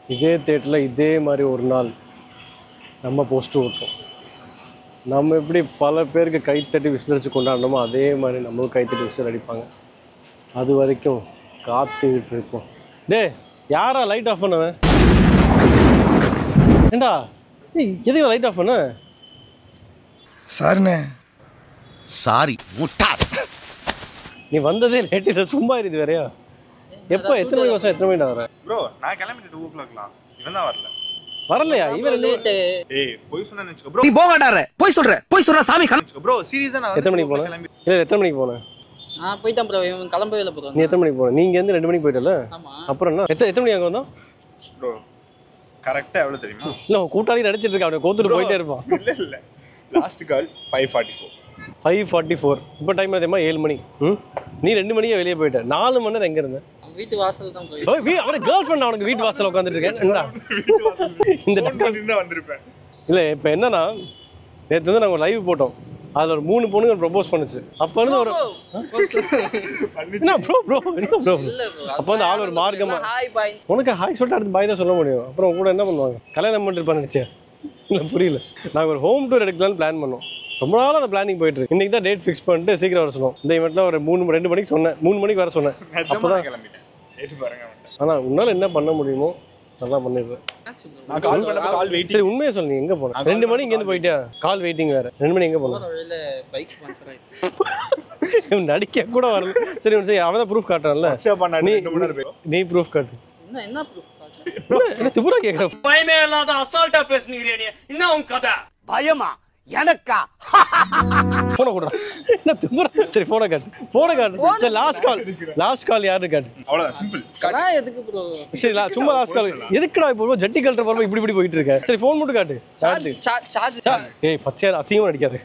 இதே தேட்டில் இதே மாதிரி ஒரு நாள் நம்ம போஸ்ட்டு ஓட்டோம் நம்ம எப்படி பல பேருக்கு கைத்தட்டி விசிலடிச்சு கொண்டாடணுமோ அதே மாதிரி நம்மளும் கைத்தட்டி விசில் அடிப்பாங்க அது வரைக்கும் காத்துக்கிட்டு இருப்போம் டேய் யாரா லைட் ஆஃப் பண்ணுவேன் ஏண்டா ஏய், எதுக்கு லைட் ஆஃப் பண்ண சாரிண்ணே சாரி முட்டாள் நீ வந்ததே லேட் இதை சும்மா இருக்குது வேறையா எப்போ எத்தனை மணி வருஷம் எத்தனை மணிடா வர ப்ரோ நான் கிளம்பிட்டு டூ ஓ கிளாக்லாம் இவன் தான் வரல வரலையா இவன் ரெண்டு லேட்டு ஏய் போய் சொன்னேன்னு வச்சுக்கோ ப்ரோ நீ போகாடார போய் சொல்ற போய் சொல்ற சாமி கண் ப்ரோ சீரியஸா நான் எத்தனை மணிக்கு two o'clock போன கிளம்பி இல்லை எத்தனை மணிக்கு போனேன் நான் போயிட்டேன் ப்ரோ இவன் கிளம்பவே இல்லை ப்ரோ நீ எத்தனை மணிக்கு போன நீங்க இருந்து ரெண்டு மணிக்கு போயிட்டல ஆமா அப்புறம் என்ன எத்தனை எத்தனை மணி அங்கே வந்தோம் ப்ரோ கரெக்டா எவ்வளவு தெரியுமா இல்லை உன் கூட்டாளி நடிச்சிட்டு இருக்கா அப்படியே கோத்துட்டு போயிட்டே இருப்பான் இல்ல இல்ல last call five forty four five forty four இப்போ டைம் தெரியுமா ஏழு மணி ம் நீ ரெண்டு மணிக்கே வெளியே போயிட்ட நாலு மணி நேரம் எங்கே இருந்தேன் அவன் வீட்டு வாசல் தான் போய் ஓய், வீ- அவனுக்கு கேர்ள் ஃப்ரெண்ட் அவனுக்கு வீட்டு வாசல்ல உட்காந்துட்டு இருக்கேன் என்னடா? இந்த ஃபோன் பண்ணி தான் வந்திருப்பேன் இல்லை இப்போ என்னன்னா நேற்று வந்து நாங்கள் லைவ் போட்டோம் அதில் ஒரு மூணு பொண்ணுங்க ப்ரப்போஸ் பண்ணுச்சு அப்போ இருந்து ஒரு என்ன ப்ரோ ப்ரோ என்ன ப்ரோ இல்ல ப்ரோ அப்போ வந்து ஆள் ஒரு மார்க்கமா ஹாய் பாய் உனக்கு ஹாய் சொல்லிட்டு அடுத்து பாய் தான் சொல்ல முடியும் அப்புறம் உங்க கூட என்ன பண்ணுவாங்க கல்யாணம் பண்ணிட்டு பண்ணுச்சு இல்லை புரியல நாங்கள் ஒரு ஹோம் டூர் எடுக்கலாம்னு பிளான் பண்ணோம் ரொம்ப நாளாக அந்த பிளானிங் போயிட்டு இருக்கு இன்னைக்கு தான் டேட் ஃபிக்ஸ் பண்ணிட்டு சீக்கிரம் வர சொன்னோம் இந்த இவெண்ட்ல ஒரு மூணு ரெண்டு மணிக்கு சொன்னேன் மூணு மணிக்கு வர சொன்னேன் நிஜமா நான் கிளம்பிட்டேன் கேட்டு பாருங்க அவன்கிட்ட. ஆனால் உன்னால் என்ன பண்ண முடியுமோ நல்லா பண்ணிடுறேன் நான் கால் பண்ணப்ப கால் வெயிட் சரி உண்மையை சொல்லு நீ எங்கே போன ரெண்டு மணி இங்கேருந்து போயிட்டியா கால் வெயிட்டிங் வேறு ரெண்டு மணி எங்கே போன போற வழியில பைக் ஸ்பான்சர் ஆயிடுச்சு இவன் நடிக்க கூட வரல சரி இவன் சரி அவன் தான் ப்ரூஃப் காட்டுறான்ல அக்ஷயா பண்ண நீ ரெண்டு மணி நேரம் போய் நீ ப்ரூஃப் காட்டு என்ன என்ன ப்ரூஃப் காட்டல என்ன திபுரா கேட்குற பயமே இல்லாத அசால்ட்டா பேசுனீங்க நீ என்ன உன் கதை பயமா எனக்கா ஃபோனை கொடுறா என்ன திபுரா சரி ஃபோனை காட்டு ஃபோனை காட்டு சரி லாஸ்ட் கால் லாஸ்ட் கால் யாரு காட்டு அவ்வளவுதான் சிம்பிள் அதான் எதுக்கு ப்ரோ சரி la- சும்மா லாஸ்ட் கால் எதுக்குடா இப்போ ஜட்டி கழட்டுற போறப்ப இப்படி இப்படி போயிட்டு இருக்க சரி ஃபோன் மட்டும் காட்டு சார்ஜ் காட்டு சார்ஜ் சா- ஏய் பச்சையா அசிங்கமா நடிக்காது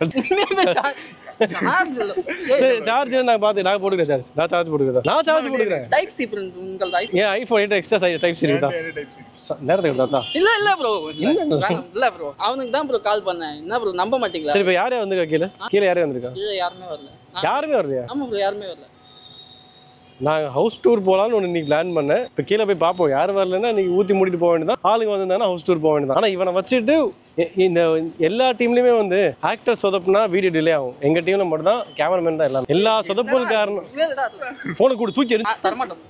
சார்ஜ் இல்ல சரி சார்ஜ் நான் பார்த்து நான் போட்டுக்கிறேன் சார்ஜ் நான் சார்ஜ் போட்டுக்கிறேன் நான் சார்ஜ் போட்டுக்கிறேன் டைப் சி உங்கள் டைப் ஏன் iPhone eight extra size type சரி தான் நேரத்துக்கு தாத்தா இல்ல இல்ல ப்ரோ இல்ல ப்ரோ அவனுக்கு தான் ப்ரோ கால் பண்ணேன் என்ன ப்ரோ நம்ப மாட்டீங்களா சரி இப்போ யாரே வந்திருக்கா கீழே கீழே யாரே வந்திருக்கா இல்ல யாருமே வரல நான்- யாருமே வரலையா ஆமா ப்ரோ யாருமே வரல நாங்கள் ஹவுஸ் டூர் போகலான்னு ஒன்று இன்னைக்கு பிளான் பண்ணேன் இப்போ கீழே போய் பார்ப்போம் யார் வரலன்னா இன்னைக்கு ஊற்றி மூடிட்டு போக வேண்டியதான் ஆளுங்க வந்திருந்தாங்கன்னா ஹவுஸ் டூர் போக வேண்டியதான் ஆனால் இவனை வச்சுட்டு இ- இந்த எல்லா டீம்லையுமே வந்து ஆக்டர் சொதப்புனா வீடியோ டிலே ஆகும் எங்கள் டீமில் மட்டும் தான் கேமராமேன் தான் எல்லாம் எல்லா சொதப்பும் காரணம் இல்ல இல்ல இல்ல. ஃபோனை கூட தூக்கி எடு ஆ, தரமாட்டோம்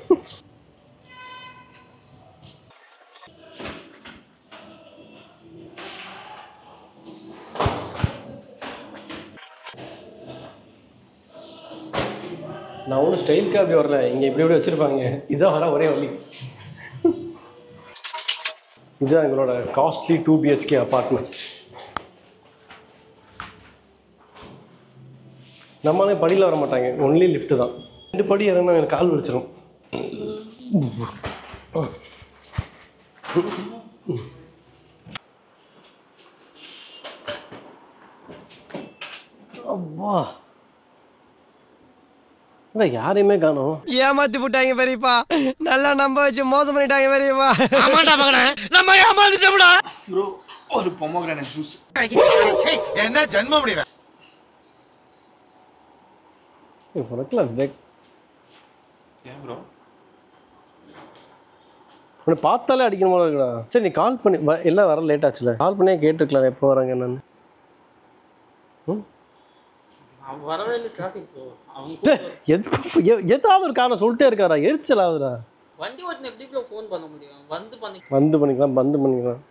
நான் ஒன்றும் ஸ்டைலுக்கு அப்படி வரல இங்கே இப்படி இப்படி வச்சுருப்பாங்க இதான் வர ஒரே வழி இதுதான் எங்களோட காஸ்ட்லி டூ பிஹெச்கே அப்பார்ட்மெண்ட் நம்மளே படியில் வர மாட்டாங்க ஒன்லி லிஃப்ட் தான் ரெண்டு படி இறங்கினா எனக்கு கால் வலிச்சிடும் அப்பா அட, யாரையுமே காணோம் ஏமாத்தி போட்டாங்க பெரியப்பா நல்லா நம்ப வச்சு மோசம் பண்ணிட்டாங்க பெரியப்பா ஆமாடா மகனே நம்ம ஏமாந்துட்டோம்டா ப்ரோ ஒரு பொமோகிரானட் ஜூஸ் என்ன ஜென்மம் முடிவ ஏய், உனக்குலாம் வெக் ஏன் ப்ரோ உன்னை பார்த்தாலே அடிக்கணும் போல இருக்குடா சரி நீ கால் பண்ணி வ- எல்லாம் வர லேட் ஆச்சுல கால் பண்ணியே கேட்டுருக்கலாம் எப்போ வராங்க என்னன்னு அவன் வரவே இல்லை டிராஃபிக் ப்ரோ அவன் டே, எது எ- ஏதாவது ஒரு காரணம் சொல்லிட்டே இருக்காரா எரிச்சல் ஆகுதுடா வண்டி ஓட்டின எப்படி ப்ரோ ஃபோன் பண்ண முடியும் வந்து பண்ணி வந்து பண்ணிக்கலாம் பந்து பண்ணிக்கலாம்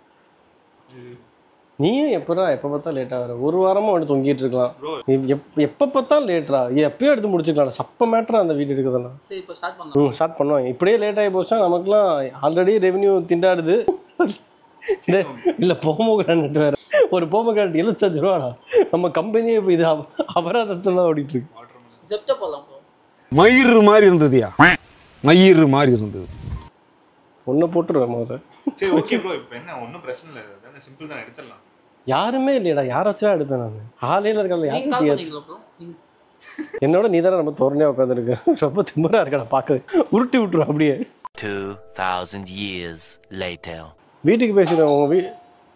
நீயும் எப்படா எப்போ பார்த்தா லேட் ஆகிற ஒரு வாரமாக வந்து தொங்கிட்டு இருக்கலாம் Bro. எப் எப்போ பார்த்தாலும் லேட்ரா எப்பயோ எடுத்து முடிச்சுக்கலாம் சப்ப மேட்டரா அந்த வீடு எடுக்கிறதெல்லாம் சரி இப்போ ஸ்டார்ட் பண்ணலாம் ம் ஸ்டார்ட் பண்ணுவாங்க இப்படியே லேட் ஆகி போச்சா நமக்குலாம் ஆல்ரெடி ரெவென்யூ திண்டாடுது இல்லை இல்லை போமோகிரானட் வேறு ஒரு போமோகிரானட் எழுபத்தஞ்சு ரூபாடா நம்ம கம்பெனியே இப்போ இது அப- அபராதத்தில் தான் ஓடிட்டு இருக்கு ஜெப்டோ போகலாம் ப்ரோ மயிறு மாதிரி இருந்ததுயா மயிறு மாதிரி இருந்தது ஒன்றை போட்டுருவேன் முதல்ல சரி ஓகே ப்ரோ இப்போ என்ன ஒன்றும் பிரச்சனை இல்லை தானே சிம்பிள் தான் எடுத்துடலாம் யாருமே இல்லையடா யாரை வச்சா எடுப்பேன் நான் ஆலையில் இருக்காங்க நீங்க யாரும் கால் தெரியாது பண்ணீங்களா ப்ரோ என்னோட நீ தானே நம்ம தோரணையாக உட்காந்துருக்கு ரொம்ப திமிரா இருக்கடா பார்க்க உருட்டி விட்டுரும் அப்படியே 2,000 years later. வீட்டுக்கு பேசிடுவேன் உங்கள் வீ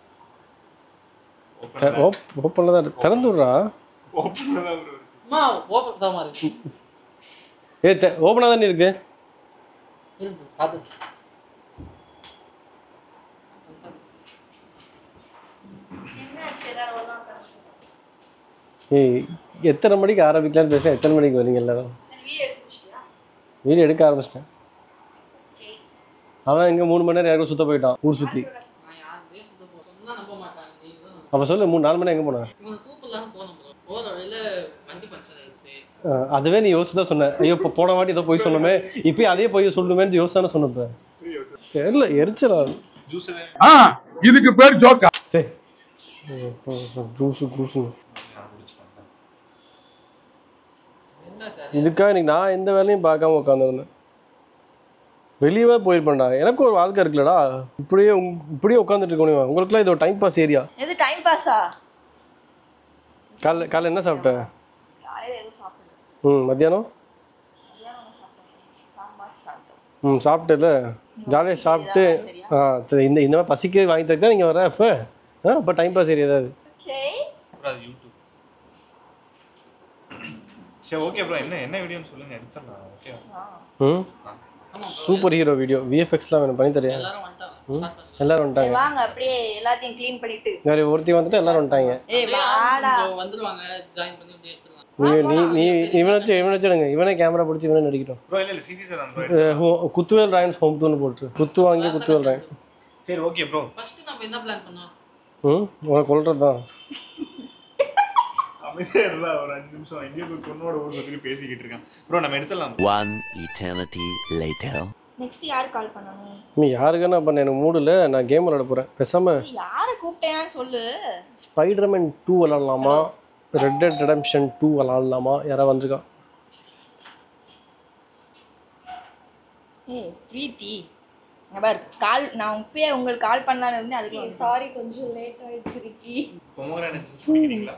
ஓப்பனில் தான் இருக்கு. திறந்து விட்றா ஓப்பனில் தான் ப்ரோ அம்மா ஓப்பன் தான் இருக்கு ஏ ஓப்பனாக தானே இருக்கு இருக்கு பார்த்து ஏய் எத்தனை மணிக்கு ஆரம்பிக்கலாம்னு பேச எத்தனை மணிக்கு வரீங்க எல்லாரும் வீடியோ எடுக்க ஆரம்பிச்சிட்டேன் அவன் இங்கே மூணு மணி நேரம் யாருக்கும் சுத்த போயிட்டான் ஊர் சுற்றி நான் யாருமே சுத்த போ சொன்னா நம்ப மாட்டாங்க நீ தான் அப்போ சொல்லு மூணு நாலு மணி எங்கே போனேன் இவங்க கூப்பிடலான்னு போனோம் ப்ரோ போகிற வழியில வண்டி பஞ்சர் ஆயிடுச்சு அஹ் அதுவே நீ யோசிச்சு தான் சொன்ன ஐயோ இப்போ போன வாட்டி ஏதோ போய் சொன்னோமே இப்போ அதே போய் சொல்லுமேன்னு யோசிச்சு தானே சொன்னப்ப தெரியல எரிச்சலா ஜூஸ் இதுக்கு பேர் ஜோக்கா ஜூஸு ஜூஸு என்னாச்சா இதுக்காக இன்னைக்கு நான் எந்த வேலையும் பார்க்காம உட்காந்துருந்தேன் வெளியவே போயிருப்பேன்டா எனக்கு ஒரு வாழ்க்கை இருக்குல்லடா இப்படியே உங்க- இப்படியே உட்காந்துட்டு இருக்கணும் உங்களுக்குலாம் இது ஒரு டைம் பாஸ் ஏரியா எது டைம் பாஸா காலைல காலைல என்ன சாப்பிட்ட காலையில் எதுவும் சாப்பிடல ம் மத்தியானம் சாம்பார் சாப்பிட்டோம் ம் சாப்பிட்டல ஜாலியாக சாப்பிட்டு ஆ சரி இந்த இந்த மாதிரி பசிக்க வாங்கி தரக்கு தான் நீங்கள் வர அப்போ ஆ அப்போ டைம் பாஸ் ஏரியா ஏதாவது சரி அப்புறம் அது யூடியூப் சரி ஓகே ப்ரோ என்ன என்ன வீடியோன்னு சொல்லுங்க எடுத்துடலாம் ஓகே ம் சூப்பர் ஹீரோ வீடியோ விஎஃப்எக்ஸ்லாம் வேணும் பண்ணி தரியா எல்லாரும் வந்துட்டாங்க ஸ்டார்ட் பண்ணுங்க எல்லாரும் வந்துட்டாங்க வாங்க அப்படியே எல்லாத்தையும் க்ளீன் பண்ணிட்டு வேறு ஒருத்தி வந்துட்டு எல்லாரும் வந்துட்டாங்க ஏய் வாடா இப்போ வந்துருவாங்க ஜாயின் பண்ணி இப்படி எடுத்துக்கலாம் நீ நீ நீ இவனை வச்சு இவனை வச்சுடுங்க இவனே கேமரா பிடிச்சி இவனே நடிக்கட்டும் ப்ரோ இல்ல இல்ல சீரியஸா தான் ப்ரோ அஹ் ஹோ- குத்துவேல் ராயன்ஸ் ஹோம் டூன்னு போட்டு குத்து வாங்கி குத்துவேல் ராயன் சரி ஓகே ப்ரோ ஃபர்ஸ்ட் நம்ம என்ன பிளான் பண்ணோம் ம் உனக்கு கொள்றது தான் அமைதியா இருடா ஒரு அஞ்சு நிமிஷம் எங்கேயோ போய் பொண்ணோட ஊர் பத்தி பேசிக்கிட்டு இருக்கேன் ப்ரோ நம்ம எடுத்துடலாம் One eternity later. நெக்ஸ்ட் யார் கால் பண்ணணும் நீ யாருக்குன்னா பண்ண எனக்கு மூடில் நான் கேம் விளாட போகிறேன் பேசாமல் ஏய், யாரை கூப்பிட்டேன்னு சொல்லு ஸ்பைடர்மேன் டூ விளாட்லாமா ரெட் டெட் ரெடம்ஷன் டூ விளாட்லாமா யாராவது வந்திருக்கா ஏய் பிரீத்தி இங்க பாரு கால் நான் இப்பயே உங்களுக்கு கால் பண்ணலான்னு இருந்தேன் அதுக்கு சாரி கொஞ்சம் லேட் ஆயிடுச்சு ரிக்கி பொம்மோட எனக்கு ஜூஸ் குடிக்கிறீங்களா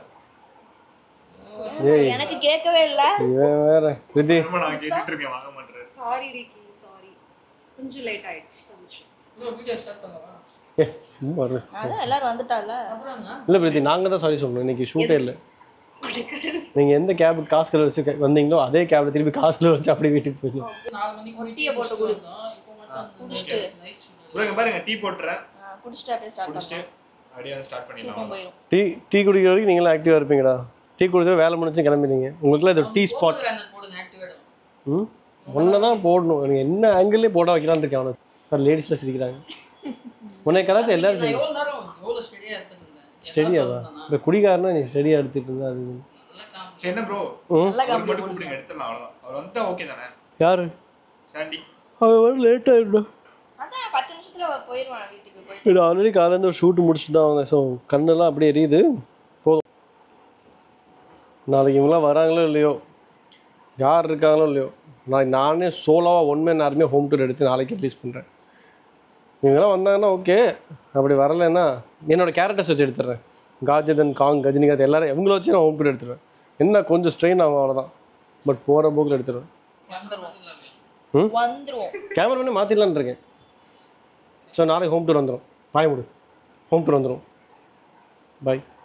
ஏய் எனக்கு கேட்கவே இல்ல இவன் வேற ரிதி திரும்ப நான் கேட்டுட்டு இருக்கேன் வாங்க மாட்டேன் சாரி ரிக்கி சாரி கொஞ்சம் லேட் ஆயிடுச்சு கொஞ்சம் ப்ரோ வீடியோ ஸ்டார்ட் பண்ணவா ஏ சும்மா இரு. அதான் எல்லாரும் வந்துட்டால அப்புறம்ங்க இல்லை பிரீத்தி நாங்கள் தான் சாரி சொல்லணும் இன்னைக்கு ஷூட்டே இல்லை நீங்கள் எந்த கேபுக்கு காசு கலர் வச்சு க- வந்தீங்களோ அதே கேபில் திருப்பி காசு கலர் வச்சு அப்படியே வீட்டுக்கு போயிடணும் நாலு மணிக்கு ஒட்டியை போட்டு போட்டு கொடு. வந்தோம் இப்போ மட்டும் குடிச்சிட்டு. நைட் ப்ரோ இங்க பாருங்க டீ போட்டுறேன் ஆ, குடிச்சிட்டு அப்படியே ஸ்டார்ட் குடிச்சிட்டு பண்ணலாம் அப்படியே வந்து ஸ்டார்ட் தூக்கம் பண்ணிடலாம் போயிடும் டீ டீ குடிக்கிற வரைக்கும் நீங்களும் ஆக்டிவாக இருப்பீங்கடா டீ குடிச்சா வேலை முடிச்சு கிளம்பிடுங்க உங்களுக்குலாம் இது டீ ஸ்பாட் போடுங்க ஆக்டிவேட் ம் ஒன்று தான் போடணும் எனக்கு என்ன ஆங்கிள்லேயே போட வைக்கலான்னு இருக்கேன் அவனுக்கு சார் லேடிஸில் சிரிக்கிறாங்க உன்னை கலாச்சாரம் எல்லாரும் நான் சரி எவ்வளவு நேரம் எவ்வளவு ஸ்டெடியா எடுத்துட்டு இருந்தேன் ஸ்டெடியாவா இப்போ குடிகாரனா நீ ஸ்டெடியாக எடுத்துட்டு இருந்தா அது நல்லா காமிச்சு சரி என்ன ப்ரோ ம் நல்லா அவர் கம்பெனி மட்டும் கூப்பிடுங்க எடுத்துடலாம் அவ்வளவுதான் அவர் வந்துட்டா ஓகே தானே யாரு சாண்டி அவன் வர லேட் ஆகிடும் அதான் பத்து நிமிஷத்துல போயிடுவான் வீட்டுக்கு போயிட்டு நான் ஆல்ரெடி காலையிலேருந்து ஒரு ஷூட் முடிச்சுட்டு தான் வந்தேன் ஸோ கண்ணெல்லாம் அப்படியே எரியுது போதும் நாளைக்கு இவங்களாம் வராங்களோ இல்லையோ யார் இருக்காங்களோ இல்லையோ நான் நானே சோலோவாக ஒன் மேன் ஆர்மியாக ஹோம் டூர் எடுத்து நாளைக்கு ரிலீஸ் பண்ணுறேன் இவங்கெல்லாம் வந்தாங்கன்னா ஓகே அப்படி வரலைன்னா என்னோட கேரக்டர்ஸ் வச்சு எடுத்துடுறேன் காஜதன் காங் கஜினிகாந்த் எல்லாரும் இவங்கள வச்சு நான் ஹோம் டூர் எடுத்துருவேன் என்ன கொஞ்சம் ஸ்ட்ரெயின் ஆகும் அவ்வளோதான் பட் போகிற போக்கில் எடுத்துருவேன் வந்துருவோம் கேமராமேனே மாற்றிடலான்னு இருக்கேன் ஸோ நாளைக்கு ஹோம் டூர் வந்துடும் பாய் முடு ஹோம் டூர் வந்துடும் பாய்